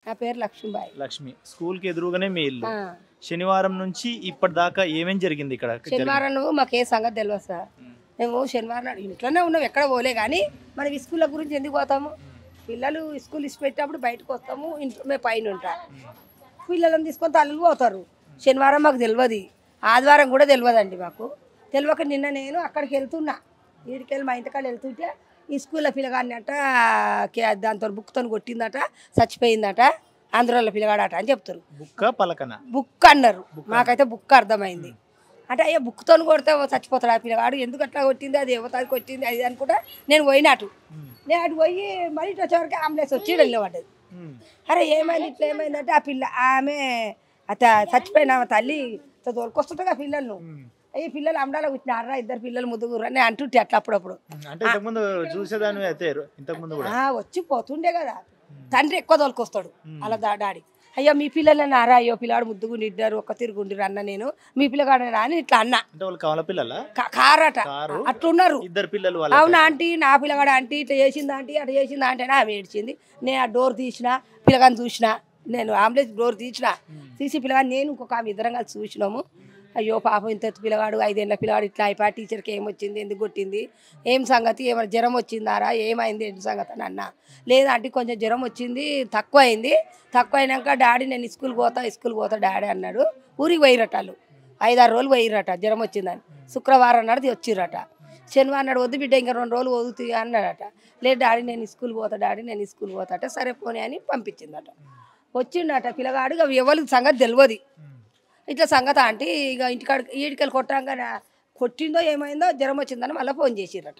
నా పేరు లక్ష్మీబాయి లక్ష్మి స్కూల్ కి ఎదురుగానే మీ ఇల్లు ఆ, శనివారం నుంచి ఇప్పటిదాకా ఏమేం జరిగింది ఇక్కడ శనివారం నువ్వు మాకు ఏ సంగతి తెలియదు సార్ మేము శనివారం నాడు ఇంట్లోనే ఉన్నాం ఎక్కడ పోలే కానీ మనం ఈ స్కూళ్ళ గురించి ఎందుకు పోతాము పిల్లలు స్కూల్ ఇచ్చి పెట్టినప్పుడు బయటకు వస్తాము ఇంట్లో మేము పైన ఉంటాం పిల్లలను తీసుకొని తల్లులు పోతారు శనివారం మాకు తెలియదు ఆదివారం కూడా తెలియదండి మాకు తెలియక నిన్న నేను అక్కడికి వెళ్తున్నా వీడికెళ్ళి మా ఇంటికాడ వెళ్తుంటే ఈ స్కూల్లో పిల్లగాడిని అంట కే- దాంతో బుక్తో కొట్టిందట చచ్చిపోయిందట ఆంధ్రాలో పిల్లగాడట అని చెప్తారు బుక్క పలకన బుక్ అన్నారు మాకైతే బుక్ అర్థమైంది అంటే అయ్యా బుక్తో కొడితే ఓ చచ్చిపోతాడు ఆ పిల్లగాడు ఎందుకు అట్లా కొట్టింది అది యువతకి కొట్టింది అది అనుకుంటా నేను పోయినట్టు నేను అటు పోయి మళ్ళీ ఇటు వచ్చేవరకు అంబులెన్స్ వచ్చి వెళ్ళబడ్డది అరే ఏమైంది ఇట్లా ఏమైందంటే ఆ పిల్ల ఆమె అత చచ్చిపోయిన ఆమె తల్లి ఇట్లా తోలుకొస్తుంటుంది ఆ పిల్లలను అయ్యి పిల్లలు అమ్మడాలో కూర్చున్నారా ఇద్దరు పిల్లలు ముద్దుగురు అని అంటుంటే అట్లా అప్పుడప్పుడు అంటే ఇంతకుముందు చూసేదాన్ని అయితే ఇంతకుముందు కూడా ఆ, వచ్చి పోతుండే కదా తండ్రి ఎక్కువ తోలుకొస్తాడు అలా దా డాడీ అయ్యో మీ పిల్లలని నారా అయ్యో పిల్లాడు ముద్దుగుండి ఇద్దరు ఒక్క తిరుగుండిరు అన్న నేను మీ పిల్లగాడు అని ఇట్లా అన్న అంటే వాళ్ళు కవల పిల్లల కా- కారట కారు అట్లున్నారు ఇద్దరు పిల్లలు వాళ్ళ అవునా ఆంటీ నా పిల్లగాడు ఆంటీ ఇట్లా చేసింది ఆంటీ అట్లా చేసింది ఆంటీ అని ఆమె ఏడ్చింది నేను ఆ డోర్ తీసిన పిల్లగాని చూసిన నేను అంబులెన్స్ డోర్ తీసిన తీసి పిల్లగాని నేను ఇంకొక ఆమె ఇద్దరం కలిసి చూసినాము అయ్యో పాపం ఇంత ఎత్తు పిల్లగాడు ఐదేళ్ళ పిల్లగాడు ఇట్లా అయిపోయి టీచర్కి ఏమొచ్చింది ఎందుకు కొట్టింది ఏం సంగతి ఏమైనా జ్వరం వచ్చిందారా ఏమైంది ఏంటి సంగతి అని అన్న లేదా అంటే కొంచెం జ్వరం వచ్చింది తక్కువ అయింది తక్కువ అయినాక డాడీ నేను స్కూల్ పోతా స్కూల్ పోతా డాడీ అన్నాడు ఊరికి పోయిరట వాళ్ళు ఐదారు రోజులు పోయిరట జ్వరం వచ్చిందని శుక్రవారం నాడు వచ్చిరట శనివారం నాడు వద్దు బిడ్డ ఇంకా రెండు రోజులు వదులుతుంది అన్నాడట లేదు డాడీ నేను స్కూల్ పోతా డాడీ నేను స్కూల్ పోతా అంటే సరే పోనీ అని పంపించిందట వచ్చిండట పిల్లగాడు ఇక ఎవరికి సంగతి తెలియదు ఇట్లా సంగతి అంటే ఇక ఇంటికాడ ఈడికెళ్ళి కొట్టాక కొట్టిందో ఏమైందో జ్వరం వచ్చిందని మళ్ళీ ఫోన్ చేసిరట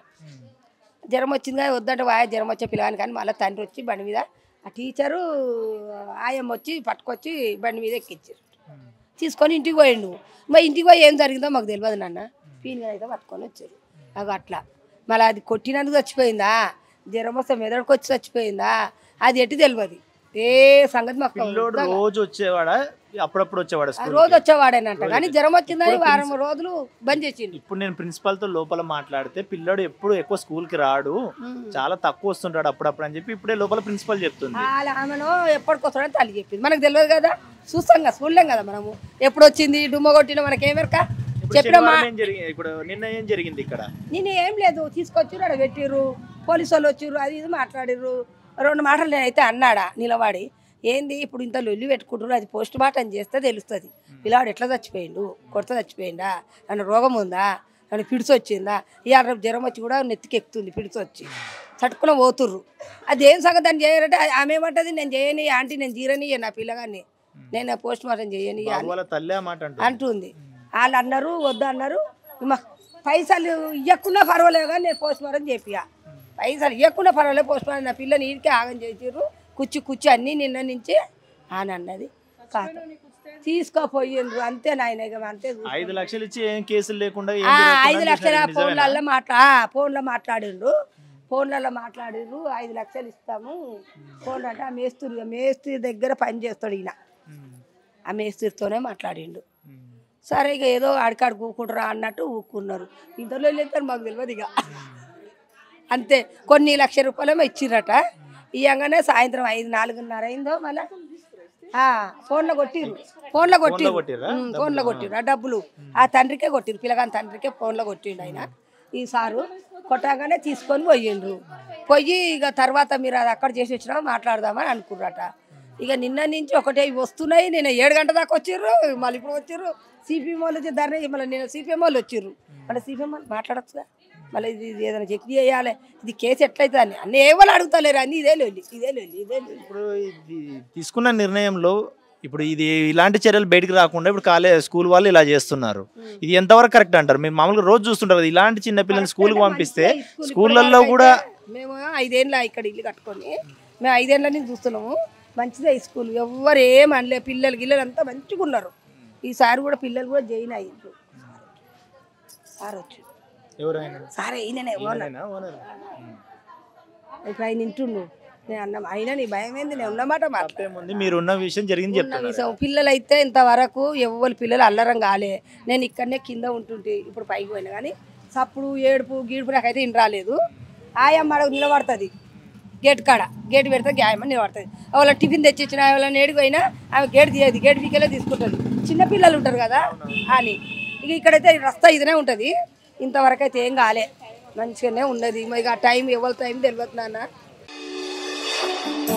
జ్వరం వచ్చింది కానీ వద్దంటే వాయ జ్వరం వచ్చే పిల్లగాని కానీ మళ్ళీ తండ్రి వచ్చి బండి మీద ఆ టీచరు ఆయమ్మ వచ్చి పట్టుకొచ్చి బండి మీద ఎక్కించారు తీసుకొని ఇంటికి పోయిండు మరి ఇంటికి పోయి ఏం జరిగిందో మాకు తెలియదు నాన్న పీనుగా అయితే పట్టుకొని వచ్చారు నాకు అట్లా మళ్ళీ అది కొట్టినందుకు చచ్చిపోయిందా జ్వరం వస్తే మెదడుకు వచ్చి చచ్చిపోయిందా అది ఎటు తెలియదు ఏ సంగతి మాకు పిల్లోడు రోజు వచ్చేవాడా అప్పుడప్పుడు వచ్చేవాడా ఆ స్కూల్ రోజు వచ్చేవాడేనంట కానీ జ్వరం వచ్చిందని వారం రోజులు బంద్ చేసిండు ఇప్పుడు నేను ప్రిన్సిపల్ తో లోపల మాట్లాడితే పిల్లోడు ఎప్పుడు ఎక్కువ స్కూల్ కి రాడు చాలా తక్కువ వస్తుంటాడు అప్పుడప్పుడు అని చెప్పి ఇప్పుడే లోపల ప్రిన్సిపల్ చెప్తుంది వాళ్ళ ఆమెను ఎప్పటికొస్తాడని తల్లి చెప్పింది మనకు తెలియదు కదా చూస్తాం కదా చూడలేం కదా మనము ఎప్పుడు వచ్చింది డుమ్మ కొట్టిన మనకేమెరక ఇప్పుడు చెప్పిన మా శనివారం ఏం జరిగింది ఇప్పుడు నిన్న ఏం జరిగింది ఇక్కడ నేను ఏం లేదు తీసుకొచ్చిర్రు అక్కడ పెట్టిర్రు పోలీసు వాళ్ళు వచ్చిర్రు అది ఇది మాట్లాడిర్రు రెండు మాటలు నేనైతే అన్నాడా నిలబడి ఏంది ఇప్పుడు ఇంత లొల్లి పెట్టుకుంటారు అది పోస్ట్ మార్టం చేస్తే తెలుస్తుంది పిల్లాడు ఎట్లా చచ్చిపోయిండు కొడత చచ్చిపోయిందా నన్ను రోగం ఉందా నన్ను పిడిచి వచ్చిందా ఇవాళ రేపు జ్వరం వచ్చి కూడా నెత్తికి ఎక్కుతుంది పిడిచి వచ్చి చట్టుకుని పోతుర్రు అది ఏం సంగతి అని చేయరంటే ఆ- ఆమె ఏమంటది నేను చేయని ఆంటీ నేను జీరని నా పిల్లగాన్ని నేను పోస్ట్ మార్టం చేయని బాబు వాళ్ళ తల్లి ఆ మాట అంటుంది అంటుంది వాళ్ళు అన్నారు వద్దు అన్నారు మా పైసలు ఇవ్వకుండా పర్వాలేదు కానీ నేను పోస్ట్ మార్టం చేపియా పైసలు ఇవ్వకుండా పర్వాలేదు పోస్ట్ మార్టం నా పిల్లని ఇంటికి ఆగం చేసిర్రు కుచ్చి కుచ్చి అన్నీ నిన్న నుంచి అని అన్నది కాదు తీసుకోపోయిండ్రు అంతే నాయన ఇక అంతే చూసుకో. ఐదు లక్షలు ఇచ్చి ఏం కేసులు లేకుండా ఏం ఆ, జరుగుతుందని ఐదు లక్షల చూసినారు. నిజమేనా? ఫోన్లలో మాట్లా ఫోన్లో మాట్లాడిండ్రు ఫోన్లలో మాట్లాడిండ్రు ఐదు లక్షలు ఇస్తాము ఫోన్ అంటే ఆ మేస్త్రి మేస్త్రి దగ్గర పని చేస్తాడు ఈయన ఉమ్, ఆ మేస్త్రితోనే మాట్లాడిండు ఉమ్. సరే ఇక ఏదో ఆడికాడు కూకుంటారా అన్నట్టు ఊక్కున్నారు ఇంతలో లేదు మాకు తెలియదు ఇక అంతే కొన్ని లక్ష రూపాయలేమో ఇచ్చిర్రట ఇయ్యంగానే సాయంత్రం ఐదు నాలుగున్నర అయిందో మళ్ళా ఆ, ఫోన్లో కొట్టిర్రు ఫోన్లో కొట్టిర్రు కొట్టిర్రా? ఉమ్, ఫోన్లో కొట్టిర్రు ఆ డబ్బులు ఆ తండ్రికే కొట్టిర్రు పిల్లగాని తండ్రికే ఫోన్లో కొట్టిండు ఆయన ఈ సారు కొట్టగానే తీసుకొని పోయిండ్రు పోయి ఇక తర్వాత మీరు అది అక్కడ చేసి వచ్చినా మాట్లాడదామని అనుకుర్రట ఇక నిన్న నుంచి ఒకటే ఇవి వస్తున్నాయి నేను ఏడు గంటల దాకా వచ్చిర్రు మళ్ళీ ఇప్పుడు వచ్చిర్రు సిపిఎం వాళ్ళు వచ్చి ధర్నా చేయ- మళ్ళీ నేను సిపిఎం వాళ్ళు వచ్చిర్రు మళ్ళీ సిపిఎం వాళ్ళు మాట్లాడచ్చుగా మళ్ళీ ఇది ఇది ఏదైనా చెక్ చేయాలి ఇది కేసు ఎట్లయితే అని అన్నీ ఏ వాళ్ళు అడుగుతలేరు అన్ని ఇదే లొల్లి ఇదే లొల్లి ఇదే లొల్లి ఇప్పుడు ఇది తీసుకున్న నిర్ణయంలో ఇప్పుడు ఇది ఇలాంటి చర్యలు బయటికి రాకుండా ఇప్పుడు కాలేజ్ స్కూల్ వాళ్ళు ఇలా చేస్తున్నారు ఇది ఎంతవరకు కరెక్ట్ అంటారు మేము మామూలుగా రోజు చూస్తుంటారు కదా, ఇలాంటి చిన్న పిల్లల్ని స్కూల్కి పంపిస్తే స్కూల్ స్కూళ్ళల్లో ఇప్పటివరకు కూడా అయితే మేము ఐదేళ్ళ ఇక్కడ ఇల్లు కట్టుకొని మేము ఐదేళ్ళ నుంచి చూస్తున్నాము మంచిదే ఈ స్కూల్ ఎవ్వరు ఏం అనలే పిల్లలు గిల్లలు అంతా మంచిగా ఉన్నారు ఈసారి కూడా పిల్లలు కూడా జైన్ అయ్యిండ్రు సార్ వచ్చి ఎవరైనా సారే ఈయననే ఓనర్ ఈయనేనా ఓనర్? ఇప్పుడు ఆయన ఇంటుండు నేను అన్న అయినా నీ భయం ఏంది నేను ఉన్నమాట మాట్లాడు తప్పేముంది మీరు ఉన్న విషయం జరిగింది చెప్తున్నారు విషయం పిల్లలు అయితే ఇంతవరకు ఎవ్వరు పిల్లలు అల్లరం కాలే నేను ఇక్కడనే కింద ఉంటుంటే ఇప్పుడు పైకి పోయినా కానీ సప్పుడు ఏడుపు గీడుపు నాకైతే ఇన్ రాలేదు ఆయమ్మ అడుగు నిలబడుతుంది గేట్ కాడ గేట్ పెడితే గాయమని నిలబడుతుంది వాళ్ళ టిఫిన్ తెచ్చిచ్చిన వాళ్ళ నేడికి పోయినా ఆమె గేట్ తీయదు గేట్ పీకెళ్ళే తీసుకుంటుంది చిన్నపిల్లలు ఉంటారు కదా అని ఇక ఇక్కడైతే రస్తా ఇదనే ఉంటుంది ఇంతవరకు అయితే ఏం కాలే మంచిగానే ఉన్నది ఇక టైం ఎవరి టైం తెలియదు నాన్న